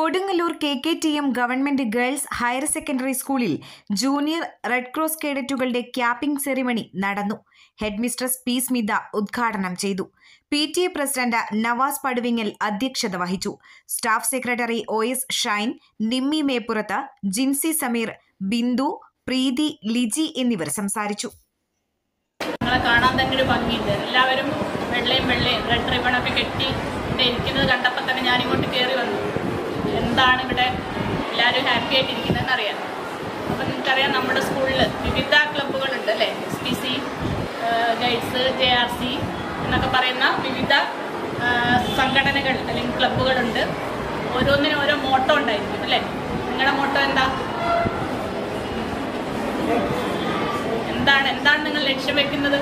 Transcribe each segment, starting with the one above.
Kodungallur K K T M government girls higher secondary സ്കൂളിൽ junior Red Cross കേഡറ്റുകളുടെ capping ceremony നടന്നു head mistress P Smitha ഉദ്ഘാടനം ചെയ്തു P T A president Navas Paduvingal അധ്യക്ഷത വഹിച്ചു staff secretary O S Shine Nimmi Meppurath Jincy Sameer Bindu Preethi Liji എന്നിവർ സംസാരിച്ചു നിങ്ങളെ കാണാൻ തന്നെ ഒരു ഭംഗിയുണ്ട് എല്ലാവരും വെള്ളയും വെള്ളയും റെഡ് റിബണൊക്കെ കെട്ടി ഇവിടെ ഇരിക്കുന്നത് കണ്ടപ്പോൾ തന്നെ ഞാൻ ഇങ്ങോട്ട് കയറി വന്നു എന്താണ് ഇവിടെ എല്ലാവരും ഹാപ്പി ആയിട്ടിരിക്കുന്നതെന്ന് അറിയാം അപ്പം നിങ്ങൾക്കറിയാം നമ്മുടെ സ്കൂളിൽ വിവിധ ക്ലബ്ബുകളുണ്ട് അല്ലേ S P C guides J R C എന്നൊക്കെ പറയുന്ന വിവിധ ആ, സംഘടനകൾ അല്ലെങ്കിൽ ക്ലബ്ബുകളുണ്ട് ഓരോന്നിനും ഓരോ മോട്ടോ ഉണ്ടായിരിക്കും അല്ലേ നിങ്ങളുടെ മോട്ടോ എന്താ എന്താണ് എന്താണ് നിങ്ങൾ ലക്ഷ്യം വെക്കുന്നത്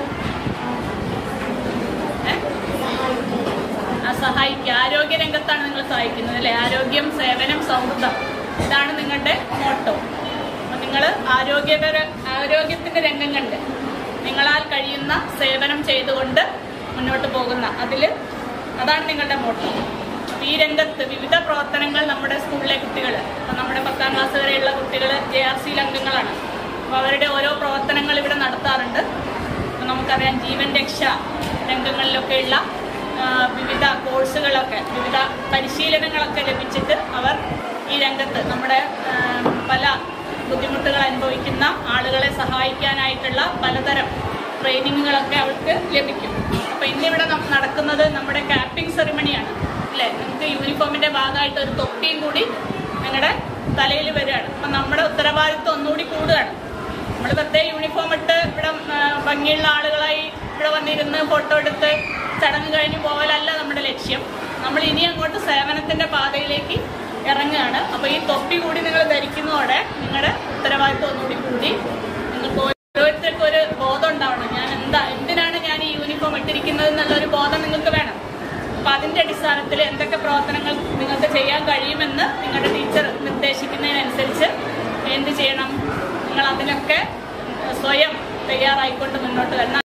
ഏ? ആ സഹായിക്കുക ആരോഗ്യ രംഗത്താണ് നിങ്ങൾ സഹായിക്കുന്നത് അല്ലേ ആരോഗ്യം സേവനം സൗഹൃദം ഇതാണ് നിങ്ങളുടെ മോട്ടോ അപ്പം നിങ്ങൾ ആരോഗ്യപര ആരോഗ്യത്തിന്റെ രംഗം കണ്ട് നിങ്ങളാൽ കഴിയുന്ന സേവനം ചെയ്തുകൊണ്ട് മുന്നോട്ട് പോകുന്ന അതിൽ അതാണ് നിങ്ങളുടെ മോട്ടോ അപ്പം ഈ രംഗത്ത് വിവിധ പ്രവർത്തനങ്ങൾ നമ്മുടെ സ്കൂളിലെ കുട്ടികൾ അപ്പം നമ്മുടെ പത്താം ക്ലാസ് വരെയുള്ള കുട്ടികൾ ജെ ആർ സിയിൽ അംഗങ്ങളാണ് അപ്പോൾ അവരുടെ ഓരോ പ്രവർത്തനങ്ങൾ ഇവിടെ നടത്താറുണ്ട് അപ്പോൾ നമുക്കറിയാം ജീവൻ രക്ഷ രംഗങ്ങളിലൊക്കെയുള്ള ആ, വിവിധ കോഴ്സുകളൊക്കെ വിവിധ പരിശീലനങ്ങളൊക്കെ ലഭിച്ചിട്ട് അവർ ഈ രംഗത്ത് നമ്മുടെ ആ, പല ബുദ്ധിമുട്ടുകൾ അനുഭവിക്കുന്ന ആളുകളെ സഹായിക്കാനായിട്ടുള്ള പലതരം ട്രെയിനിങ്ങുകളൊക്കെ അവർക്ക് ലഭിക്കും അപ്പോൾ ഇന്നിവിടെ നം- നടക്കുന്നത് നമ്മുടെ ക്യാപ്പിംഗ് സെറിമണിയാണ് അല്ലേ നിങ്ങൾക്ക് യൂണിഫോമിന്റെ ഭാഗമായിട്ട് ഒരു തൊപ്പിയും കൂടി നിങ്ങളുടെ തലയിൽ വരികയാണ് അപ്പം നമ്മുടെ ഉത്തരവാദിത്വം ഒന്നുകൂടി കൂടുകയാണ് നമ്മൾ വെറുതെ യൂണിഫോം ഇട്ട് ഇവിടെ ആ, ഭംഗിയുള്ള ആളുകളായി ഇവിടെ വന്നിരുന്ന് ഫോട്ടോ എടുത്ത് ചടങ്ങ് കഴിഞ്ഞ് പോകലല്ല നമ്മുടെ ലക്ഷ്യം നമ്മൾ ഇനി അങ്ങോട്ട് സേവനത്തിന്റെ പാതയിലേക്ക് ഇറങ്ങുകയാണ് അപ്പോൾ ഈ തൊപ്പി കൂടി നിങ്ങൾ ധരിക്കുന്നതോടെ നിങ്ങളുടെ ഉത്തരവാദിത്വം ഒന്നുകൂടി കൂടി നിങ്ങൾക്ക് ഓരോരുത്തർക്കും ഒരു ബോധം ഉണ്ടാവണം ഞാൻ എന്താ എന്തിനാണ് ഞാൻ ഈ യൂണിഫോം ഇട്ടിരിക്കുന്നത് എന്നുള്ളൊരു ബോധം നിങ്ങൾക്ക് വേണം അപ്പൊ അതിന്റെ അടിസ്ഥാനത്തിൽ എന്തൊക്കെ പ്രവർത്തനങ്ങൾ നിങ്ങൾക്ക് ചെയ്യാൻ കഴിയുമെന്ന് നിങ്ങളുടെ ടീച്ചർ നിർദ്ദേശിക്കുന്നതിനനുസരിച്ച് എന്ത് ചെയ്യണം നിങ്ങൾ അതിനൊക്കെ സ്വയം തയ്യാറായിക്കൊണ്ട് മുന്നോട്ട് വരണം